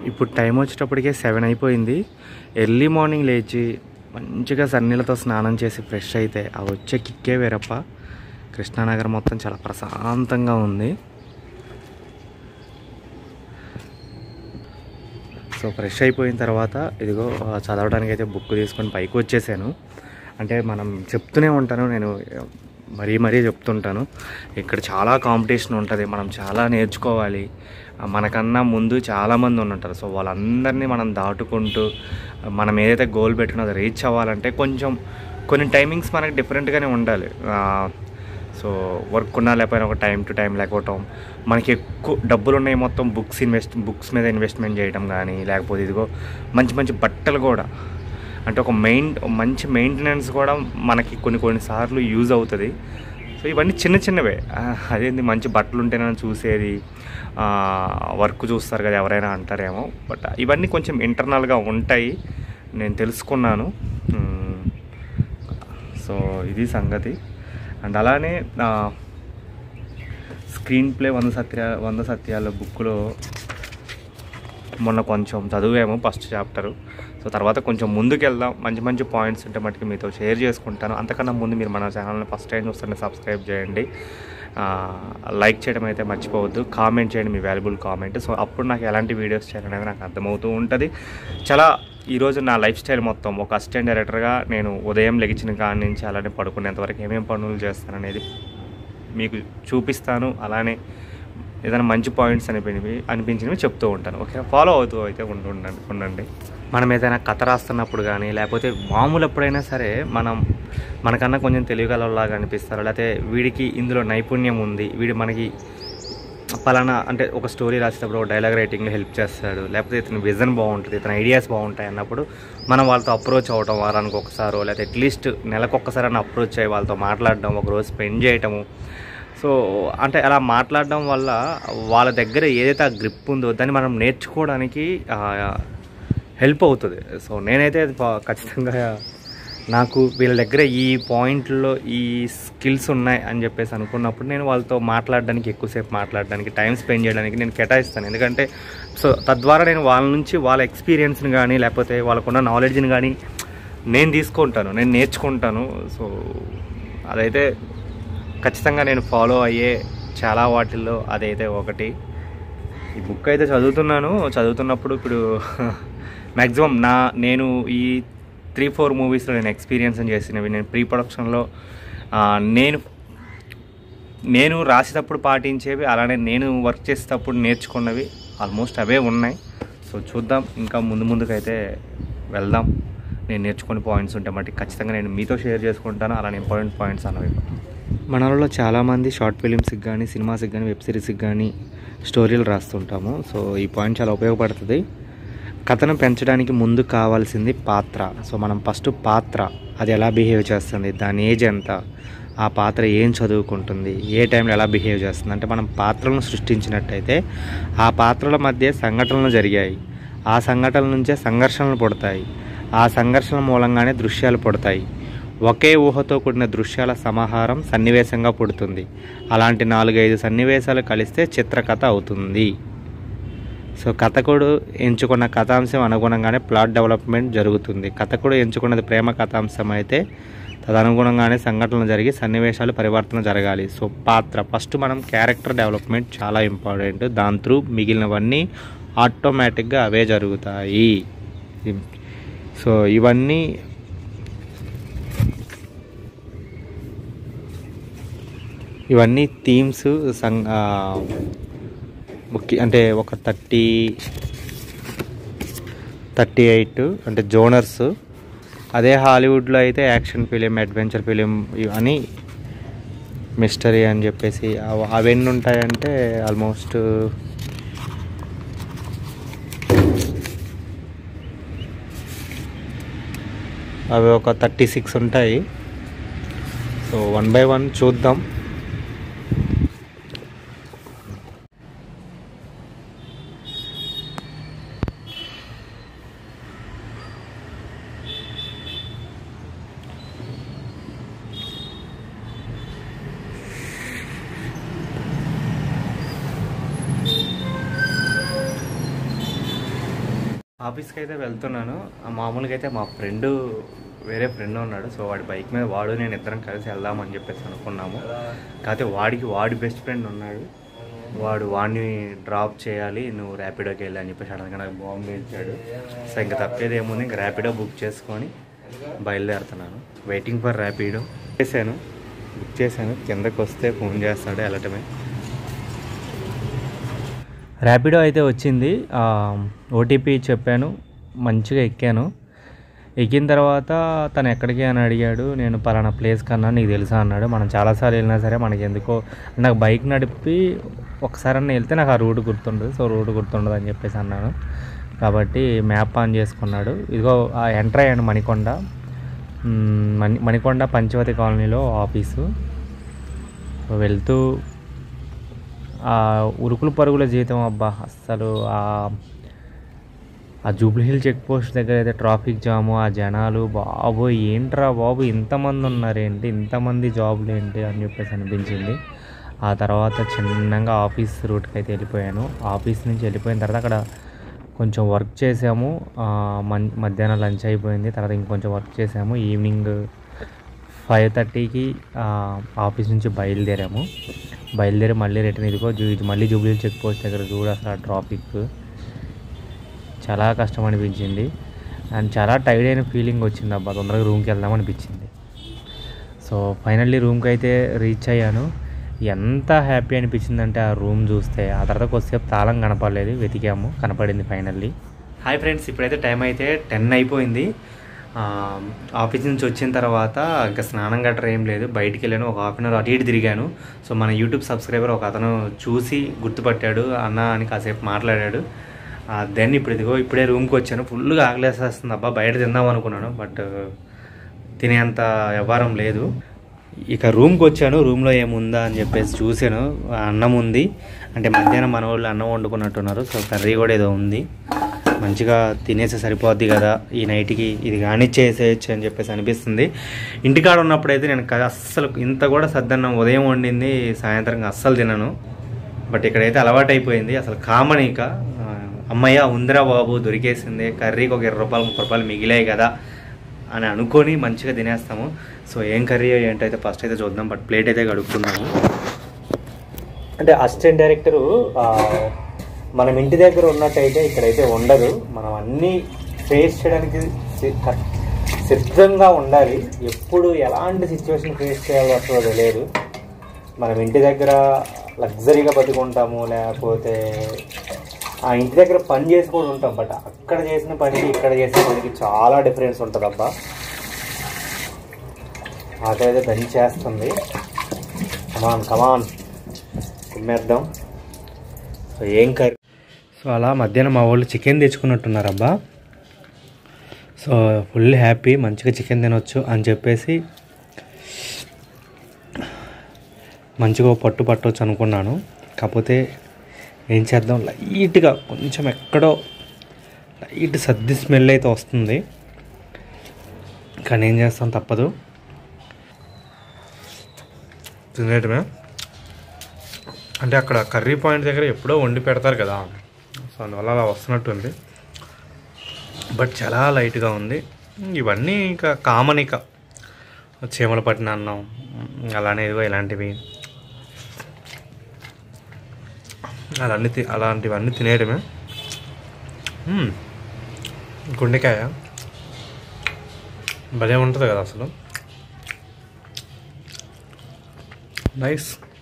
ఇప్పుడు టైం వచ్చేటప్పటికే సెవెన్ అయిపోయింది ఎర్లీ మార్నింగ్ లేచి మంచిగా సన్నీళ్ళతో స్నానం చేసి ఫ్రెష్ అయితే ఆ వచ్చే కిక్కే వేరప్ప కృష్ణానగర్ మొత్తం చాలా ప్రశాంతంగా ఉంది సో ఫ్రెష్ అయిపోయిన తర్వాత ఇదిగో ఆ, చదవడానికి అయితే బుక్ తీసుకొని పైకి వచ్చేసాను అంటే మనం చెప్తూనే ఉంటాను నేను మరీ మరీ చెప్తుంటాను ఇక్కడ చాలా కాంపిటీషన్ ఉంటుంది మనం చాలా నేర్చుకోవాలి ఆ, మనకన్నా ముందు చాలామంది ఉంటారు సో వాళ్ళందరినీ మనం దాటుకుంటూ ఆ, మనం ఏదైతే గోల్ పెట్టుకున్నదో అది రీచ్ అవ్వాలంటే కొంచెం కొన్ని టైమింగ్స్ మనకి డిఫరెంట్గానే ఉండాలి ఆ, సో వర్క్ ఉన్నా లేకపోయినా ఒక టైం టు టైం లేకపోవటం మనకి ఎక్కువ డబ్బులు ఉన్నాయి మొత్తం బుక్స్ ఇన్వెస్ట్ బుక్స్ మీద ఇన్వెస్ట్మెంట్ చేయడం కానీ లేకపోతే ఇదిగో మంచి మంచి బట్టలు కూడా అంటే ఒక మెయిన్ మంచి మెయింటెనెన్స్ కూడా మనకి కొన్ని కొన్ని సార్లు యూజ్ అవుతుంది సో ఇవన్నీ చిన్న చిన్నవే ఆ, అదేంటి మంచి బట్టలు ఉంటేనే చూసేది వర్క్ చూస్తారు కదా ఎవరైనా అంటారేమో బట్ ఇవన్నీ కొంచెం ఇంటర్నల్గా ఉంటాయి నేను తెలుసుకున్నాను మ్, సో ఇది సంగతి అండ్ అలానే ఆ, స్క్రీన్ ప్లే వంద సత్య వంద సత్యాల బుక్లో మొన్న కొంచెం చదివాము ఫస్ట్ చాప్టరు సో తర్వాత కొంచెం ముందుకు వెళ్దాం మంచి మంచి పాయింట్స్ ఉంటే మటుకు మీతో షేర్ చేసుకుంటాను అంతకన్నా ముందు మీరు మన ఛానల్ని ఫస్ట్ టైం చూస్తుంటే సబ్స్క్రైబ్ చేయండి లైక్ చేయడం అయితే మర్చిపోవద్దు కామెంట్ చేయండి మీ వాల్యుబుల్ కామెంట్ సో అప్పుడు నాకు ఎలాంటి వీడియోస్ చేయాలనేది నాకు అర్థమవుతూ ఉంటుంది చాలా ఈరోజు నా లైఫ్ స్టైల్ మొత్తం ఒక అసిస్టెంట్ డైరెక్టర్గా నేను ఉదయం లెగిచిన కాడి నుంచి అలానే పడుకునేంత వరకు ఏమేమి పనులు చేస్తాననేది మీకు చూపిస్తాను అలానే ఏదైనా మంచి పాయింట్స్ అనిపించినవి అనిపించినవి చెప్తూ ఉంటాను ఓకే ఫాలో అవుతూ అయితే ఉండు ఉండండి ఉండండి మనం ఏదైనా కథ రాస్తున్నప్పుడు కానీ లేకపోతే మామూలు ఎప్పుడైనా సరే మనం మనకన్నా కొంచెం తెలియగలలాగా అనిపిస్తారు లేకపోతే వీడికి ఇందులో నైపుణ్యం ఉంది వీడు మనకి పలానా అంటే ఒక స్టోరీ రాసేటప్పుడు ఒక డైలాగ్ రైటింగ్లో హెల్ప్ చేస్తాడు లేకపోతే ఇతని విజన్ బాగుంటుంది ఇతని ఐడియాస్ బాగుంటాయి అన్నప్పుడు మనం వాళ్ళతో అప్రోచ్ అవ్వటం వారానికి ఒకసారో లేకపోతే అట్లీస్ట్ నెలకు ఒక్కసారి అన్న అప్రోచ్ అయ్యి వాళ్ళతో మాట్లాడడం ఒక రోజు స్పెండ్ చేయటము సో అంటే అలా మాట్లాడడం వల్ల వాళ్ళ దగ్గర ఏదైతే ఆ గ్రిప్ ఉందో దాన్ని మనం నేర్చుకోవడానికి హెల్ప్ అవుతుంది సో నేనైతే అది ప- ఖచ్చితంగా నాకు వీళ్ళ దగ్గర ఈ పాయింట్లో ఈ స్కిల్స్ ఉన్నాయి అని చెప్పేసి అనుకున్నప్పుడు నేను వాళ్ళతో మాట్లాడడానికి ఎక్కువసేపు మాట్లాడడానికి టైం స్పెండ్ చేయడానికి నేను కేటాయిస్తాను ఎందుకంటే సో తద్వారా నేను వాళ్ళ నుంచి వాళ్ళ ఎక్స్పీరియన్స్ని కానీ లేకపోతే వాళ్ళకున్న నాలెడ్జ్ని కానీ నేను తీసుకుంటాను నేను నేర్చుకుంటాను సో అదైతే ఖచ్చితంగా నేను ఫాలో అయ్యే చాలా వాటిల్లో అదైతే ఒకటి ఈ బుక్ అయితే చదువుతున్నాను చదువుతున్నప్పుడు ఇప్పుడు మ్యాక్సిమం నా నేను ఈ త్రీ ఫోర్ మూవీస్లో నేను ఎక్స్పీరియన్స్ చేసినవి నేను ప్రీ ప్రొడక్షన్లో ఆ, నేను నేను రాసేటప్పుడు పాటించేవి అలానే నేను వర్క్ చేసేటప్పుడు నేర్చుకున్నవి ఆల్మోస్ట్ అవే ఉన్నాయి సో చూద్దాం ఇంకా ముందు ముందుకైతే వెళ్దాం నేను నేర్చుకునే పాయింట్స్ ఉంటే మట్టి ఖచ్చితంగా నేను మీతో షేర్ చేసుకుంటాను అలానే ఇంపార్టెంట్ పాయింట్స్ అన్నవి మనలో చాలామంది షార్ట్ ఫిలిమ్స్కి కానీ సినిమాస్కి కానీ వెబ్ సిరీస్కి కానీ స్టోరీలు రాస్తుంటాము సో ఈ పాయింట్ చాలా ఉపయోగపడుతుంది కథను పెంచడానికి ముందు కావాల్సింది పాత్ర సో మనం ఫస్ట్ పాత్ర అది ఎలా బిహేవ్ చేస్తుంది దాని ఏజ్ ఎంత ఆ పాత్ర ఏం చదువుకుంటుంది ఏ టైంలో ఎలా బిహేవ్ చేస్తుంది అంటే మనం పాత్రలను సృష్టించినట్టయితే ఆ పాత్రల మధ్య సంఘటనలు జరిగాయి ఆ సంఘటనల నుంచే సంఘర్షణలు పుడతాయి ఆ సంఘర్షణ మూలంగానే దృశ్యాలు పుడతాయి ఒకే ఊహతో కూడిన దృశ్యాల సమాహారం సన్నివేశంగా పుడుతుంది అలాంటి నాలుగైదు సన్నివేశాలు కలిస్తే చిత్రకథ అవుతుంది సో కథకుడు ఎంచుకున్న కథాంశం అనుగుణంగానే ప్లాట్ డెవలప్మెంట్ జరుగుతుంది కథకుడు ఎంచుకున్నది ప్రేమ కథాంశం అయితే తదనుగుణంగానే సంఘటనలు జరిగి సన్నివేశాలు పరివర్తన జరగాలి సో పాత్ర ఫస్ట్ మనం క్యారెక్టర్ డెవలప్మెంట్ చాలా ఇంపార్టెంట్ దాని త్రూ మిగిలినవన్నీ ఆటోమేటిక్గా అవే జరుగుతాయి సో ఇవన్నీ ఇవన్నీ థీమ్స్ సం ఆ, ముఖ్య అంటే ఒక థర్టీ థర్టీ ఎయిట్ అంటే జోనర్స్ అదే హాలీవుడ్లో అయితే యాక్షన్ ఫిలిం అడ్వెంచర్ ఫిలిం అని మిస్టరీ అని చెప్పేసి అవ- అవన్నీ ఉంటాయంటే ఆల్మోస్ట్ అవి ఒక థర్టీ సిక్స్ ఉంటాయి సో వన్ బై వన్ చూద్దాం ఆఫీస్కి అయితే వెళ్తున్నాను ఆ మామూలుగా అయితే మా ఫ్రెండ్ వేరే ఫ్రెండ్ ఉన్నాడు సో వాడి బైక్ మీద వాడు నేను ఇద్దరం కలిసి వెళ్దామని చెప్పేసి అనుకున్నాము కాకపోతే వాడికి వాడి బెస్ట్ ఫ్రెండ్ ఉన్నాడు వాడు వాడిని డ్రాప్ చేయాలి నువ్వు ర్యాపిడోకి వెళ్ళి అని చెప్పేసి అడగ నాకు బాంబు ఇచ్చాడు సో ఇంకా తప్పేది ఏముంది ఇంకా ర్యాపిడో బుక్ చేసుకొని బయలుదేరుతున్నాను వెయిటింగ్ ఫర్ ర్యాపిడో చేశాను బుక్ చేశాను కిందకు వస్తే ఫోన్ చేస్తాడు వెళ్ళటమే ర్యాపిడో అయితే వచ్చింది ఓటీపీ చెప్పాను మంచిగా ఎక్కాను ఎక్కిన తర్వాత తను ఎక్కడికి అని అడిగాడు నేను పలానా ప్లేస్ కన్నా నీకు తెలుసా అన్నాడు మనం చాలాసార్లు వెళ్ళినా సరే మనకి ఎందుకో నాకు బైక్ నడిపి ఒకసారన్నా వెళ్తే నాకు ఆ రూట్ గుర్తుండదు సో రూట్ గుర్తుండదు అని చెప్పేసి అన్నాను కాబట్టి మ్యాప్ ఆన్ చేసుకున్నాడు ఇదిగో ఆ ఎంటర్ అయ్యాను మణికొండ మ్, మణి మణికొండ పంచవతి కాలనీలో ఆఫీసు సో వెళ్తూ ఆ ఉరుకులు పరుగుల జీతం అబ్బా అస్సలు ఆ ఆ జూబ్లీ హిల్ చెక్ పోస్ట్ దగ్గర అయితే ట్రాఫిక్ జాము ఆ జనాలు బాబు ఏంట్రా బాబు ఇంతమంది ఉన్నారేంటి ఇంతమంది జాబులు ఏంటి అని చెప్పేసి అనిపించింది ఆ తర్వాత చిన్నగా ఆఫీస్ రూట్కి అయితే వెళ్ళిపోయాను ఆఫీస్ నుంచి వెళ్ళిపోయిన తర్వాత అక్కడ కొంచెం వర్క్ చేసాము ఆ, మన్ మధ్యాహ్నం లంచ్ అయిపోయింది తర్వాత ఇంకొంచెం వర్క్ చేసాము ఈవినింగ్ ఫైవ్ థర్టీకి ఆఫీస్ నుంచి బయలుదేరాము బయలుదేరి మళ్ళీ రిటర్న్ ఇదిగో జూ ఇది మళ్ళీ జూబ్లీ చెక్ పోస్ట్ దగ్గర చూడు అసలు ఆ ట్రాఫిక్ చాలా కష్టం అనిపించింది అండ్ చాలా టైర్డ్ అయిన ఫీలింగ్ వచ్చింది అబ్బా తొందరగా రూమ్కి వెళ్దాం అనిపించింది సో ఫైనల్లీ రూమ్కి అయితే రీచ్ అయ్యాను ఎంత హ్యాపీ అనిపించిందంటే ఆ రూమ్ చూస్తే ఆ తర్వాత కొద్దిసేపు తాళం కనపడలేదు వెతికాము కనపడింది ఫైనల్లీ హాయ్ ఫ్రెండ్స్ ఇప్పుడైతే టైం అయితే టెన్ అయిపోయింది ఆ, ఆఫీస్ నుంచి వచ్చిన తర్వాత ఇంకా స్నానం గట్రా ఏం లేదు బయటికి వెళ్ళాను ఒక హాఫ్ అన్ అవర్ అటు ఇటు తిరిగాను సో మన యూట్యూబ్ సబ్స్క్రైబర్ ఒక అతను చూసి గుర్తుపట్టాడు అన్న అని కాసేపు మాట్లాడాడు దెన్ ఇప్పుడు ఇదిగో ఇప్పుడే రూమ్కి వచ్చాను ఫుల్గా ఆగలేసేస్తుంది అబ్బా బయట తిందాం అనుకున్నాను బట్ తినేంత వ్యవహారం లేదు ఇక రూమ్కి వచ్చాను రూమ్లో ఏముందా అని చెప్పేసి చూశాను అన్నం ఉంది అంటే మధ్యాహ్నం మన వాళ్ళు అన్నం వండుకున్నట్టున్నారు సో కర్రీ కూడా ఏదో ఉంది మంచిగా తినేస్తే సరిపోద్ది కదా ఈ నైట్కి ఇది కానిచ్చేసేయచ్చు అని చెప్పేసి అనిపిస్తుంది ఇంటికాడ ఉన్నప్పుడైతే నేను క- అస్సలు ఇంత కూడా సద్దన్నం ఉదయం వండింది సాయంత్రం అస్సలు తినను బట్ ఇక్కడైతే అలవాటు అయిపోయింది అసలు కామన్ ఇక ఆ, అమ్మయ్య ఉందిరా బాబు దొరికేసింది కర్రీకి ఒక ఇరవై రూపాయలు ముప్పై రూపాయలు మిగిలాయి కదా అని అనుకొని మంచిగా తినేస్తాము సో ఏం కర్రీ ఏంటైతే ఫస్ట్ అయితే చూద్దాం బట్ ప్లేట్ అయితే కడుక్కుందాము అంటే అసిస్టెంట్ డైరెక్టరు మనం ఇంటి దగ్గర ఉన్నట్టయితే ఇక్కడైతే ఉండదు మనం అన్నీ ఫేస్ చేయడానికి సి- క- సిద్ధంగా ఉండాలి ఎప్పుడు ఎలాంటి సిచ్యువేషన్ ఫేస్ చేయాలో అసలు తెలియదు మనం ఇంటి దగ్గర లగ్జరీగా బతుకుంటాము లేకపోతే ఆ ఇంటి దగ్గర పని చేసి కూడా ఉంటాం బట్ అక్కడ చేసిన పనికి ఇక్కడ చేసిన పనికి చాలా డిఫరెన్స్ ఉంటుంది అబ్బా ఆకైతే దంచి చేస్తుంది కమాన్ కమాన్ కుమ్మేద్దాం సో ఏం కర్రీ సో అలా మధ్యాహ్నం మా వాళ్ళు చికెన్ తెచ్చుకున్నట్టున్నారు అబ్బా సో ఫుల్ హ్యాపీ మంచిగా చికెన్ తినొచ్చు అని చెప్పేసి మంచిగా ఓ పట్టు పట్టవచ్చు అనుకున్నాను కాకపోతే ఏం చేద్దాం లైట్గా కొంచెం ఎక్కడో లైట్ సర్ది స్మెల్ అయితే వస్తుంది కానీ ఏం చేస్తాం తప్పదు తినేయటమే అంటే అక్కడ కర్రీ పాయింట్ దగ్గర ఎప్పుడో వండి పెడతారు కదా సో అందువల్ల అలా వస్తున్నట్టుంది బట్ చాలా లైట్గా ఉంది ఇవన్నీ ఇంకా కామన్ ఇక చీమల పట్టిన అన్నం అలానే ఇదిగో ఇలాంటివి అలాంటి తి- అలాంటివన్నీ తినేయడమే మ్మ్. గుండెకాయ భలే ఉంటుంది కదా అసలు నైస్